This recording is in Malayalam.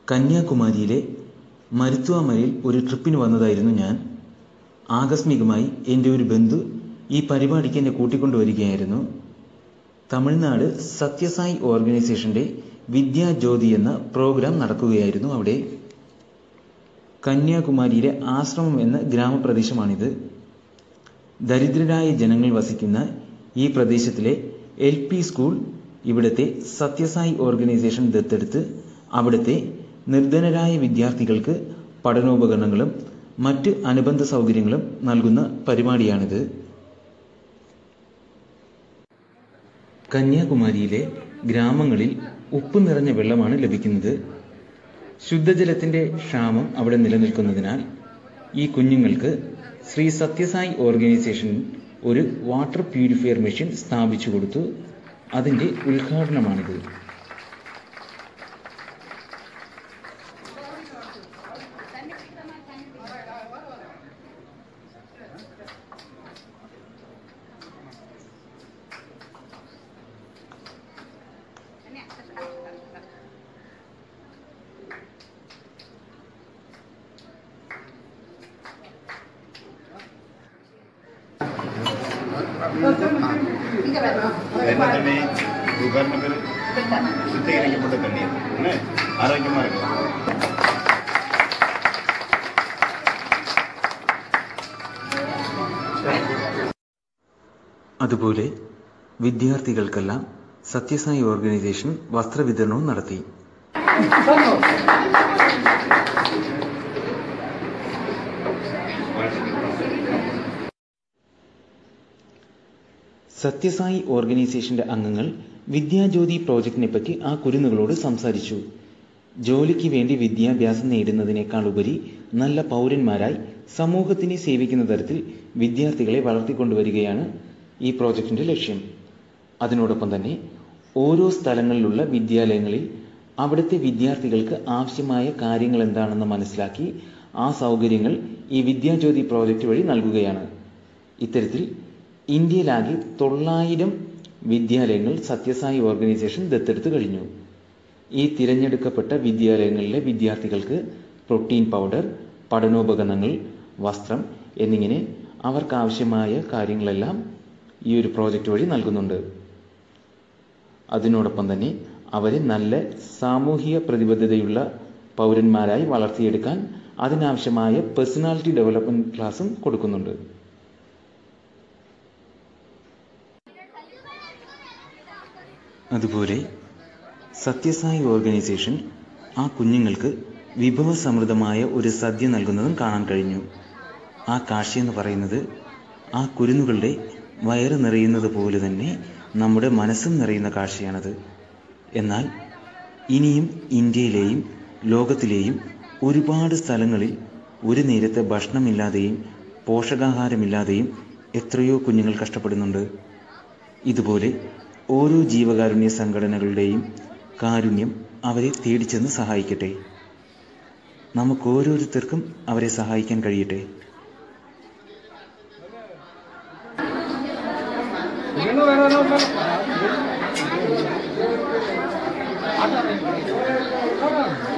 കന്യാകുമാരിയിലെ മരുത്വ മലയിൽ ഒരു ട്രിപ്പിന് വന്നതായിരുന്നു ഞാൻ ആകസ്മികമായി എൻ്റെ ഒരു ബന്ധു ഈ പരിപാടിക്ക് എന്നെ കൂട്ടിക്കൊണ്ടുവരികയായിരുന്നു തമിഴ്നാട് സത്യസായി ഓർഗനൈസേഷൻ്റെ വിദ്യാജ്യോതി എന്ന പ്രോഗ്രാം നടക്കുകയായിരുന്നു അവിടെ കന്യാകുമാരിയിലെ ആശ്രമം എന്ന ഗ്രാമപ്രദേശമാണിത് ദരിദ്രരായ ജനങ്ങൾ വസിക്കുന്ന ഈ പ്രദേശത്തിലെ എൽ പി സ്കൂൾ ഇവിടുത്തെ സത്യസായി ഓർഗനൈസേഷൻ ദത്തെടുത്ത് അവിടുത്തെ നിർധനരായ വിദ്യാർത്ഥികൾക്ക് പഠനോപകരണങ്ങളും മറ്റ് അനുബന്ധ സൗകര്യങ്ങളും നൽകുന്ന പരിപാടിയാണിത് കന്യാകുമാരിയിലെ ഗ്രാമങ്ങളിൽ ഉപ്പ് നിറഞ്ഞ വെള്ളമാണ് ലഭിക്കുന്നത് ശുദ്ധജലത്തിന്റെ ക്ഷാമം അവിടെ നിലനിൽക്കുന്നതിനാൽ ഈ കുഞ്ഞുങ്ങൾക്ക് ശ്രീ സത്യസായി ഓർഗനൈസേഷൻ ഒരു വാട്ടർ പ്യൂരിഫയർ മെഷീൻ സ്ഥാപിച്ചു കൊടുത്തു അതിന്റെ ഉദ്ഘാടനമാണിത് என்ன தண்ணி உதாரண பேர் சுத்திகரிக்கப்பட்ட தண்ணீர் என்ன ஆரோக்கியமா இருக்கும் അതുപോലെ വിദ്യാർത്ഥികൾക്കെല്ലാം സത്യസായി ഓർഗനൈസേഷൻ വസ്ത്രവിതരണവും നടത്തി സത്യസായി ഓർഗനൈസേഷന്റെ അംഗങ്ങൾ വിദ്യാജ്യോതി പ്രോജക്റ്റിനെ പറ്റി ആ കുരുന്നുകളോട് സംസാരിച്ചു ജോലിക്ക് വേണ്ടി വിദ്യാഭ്യാസം നേടുന്നതിനേക്കാൾ ഉപരി നല്ല പൗരന്മാരായി സമൂഹത്തിനെ സേവിക്കുന്ന തരത്തിൽ വിദ്യാർത്ഥികളെ വളർത്തിക്കൊണ്ടുവരികയാണ് ഈ പ്രോജക്റ്റിന്റെ ലക്ഷ്യം അതിനോടൊപ്പം തന്നെ ഓരോ സ്ഥലങ്ങളിലുള്ള വിദ്യാലയങ്ങളിൽ അവിടുത്തെ വിദ്യാർത്ഥികൾക്ക് ആവശ്യമായ കാര്യങ്ങൾ എന്താണെന്ന് മനസ്സിലാക്കി ആ സൗകര്യങ്ങൾ ഈ വിദ്യാജ്യോതി പ്രോജക്റ്റ് വഴി നൽകുകയാണ് ഇത്തരത്തിൽ ഇന്ത്യയിലാകെ തൊള്ളായിരം വിദ്യാലയങ്ങൾ സത്യസായി ഓർഗനൈസേഷൻ ദത്തെടുത്തു കഴിഞ്ഞു ഈ തിരഞ്ഞെടുക്കപ്പെട്ട വിദ്യാലയങ്ങളിലെ വിദ്യാർത്ഥികൾക്ക് പ്രോട്ടീൻ പൗഡർ പഠനോപകരണങ്ങൾ വസ്ത്രം എന്നിങ്ങനെ അവർക്കാവശ്യമായ കാര്യങ്ങളെല്ലാം ഈ ഒരു പ്രോജക്റ്റ് വഴി നൽകുന്നുണ്ട് അതിനോടൊപ്പം തന്നെ അവരെ നല്ല സാമൂഹിക പ്രതിബദ്ധതയുള്ള പൗരന്മാരായി വളർത്തിയെടുക്കാൻ അതിനാവശ്യമായ പേഴ്സണാലിറ്റി ഡെവലപ്മെന്റ് ക്ലാസും കൊടുക്കുന്നുണ്ട് അതുപോലെ സത്യസായി ഓർഗനൈസേഷൻ ആ കുഞ്ഞുങ്ങൾക്ക് വിഭവസമൃദ്ധമായ ഒരു സദ്യ നൽകുന്നതും കാണാൻ കഴിഞ്ഞു ആ കാഴ്ച എന്ന് പറയുന്നത് ആ കുരുന്നുകളുടെ വയറ് നിറയുന്നത് പോലെ തന്നെ നമ്മുടെ മനസ്സും നിറയുന്ന കാഴ്ചയാണത് എന്നാൽ ഇനിയും ഇന്ത്യയിലെയും ലോകത്തിലെയും ഒരുപാട് സ്ഥലങ്ങളിൽ ഒരു നേരത്തെ ഭക്ഷണമില്ലാതെയും പോഷകാഹാരമില്ലാതെയും എത്രയോ കുഞ്ഞുങ്ങൾ കഷ്ടപ്പെടുന്നുണ്ട് ഇതുപോലെ ഓരോ ജീവകാരുണ്യ സംഘടനകളുടെയും കാരുണ്യം അവരെ തേടിച്ചെന്ന് സഹായിക്കട്ടെ നമുക്ക് ഓരോരുത്തർക്കും അവരെ സഹായിക്കാൻ കഴിയട്ടെ Thank you.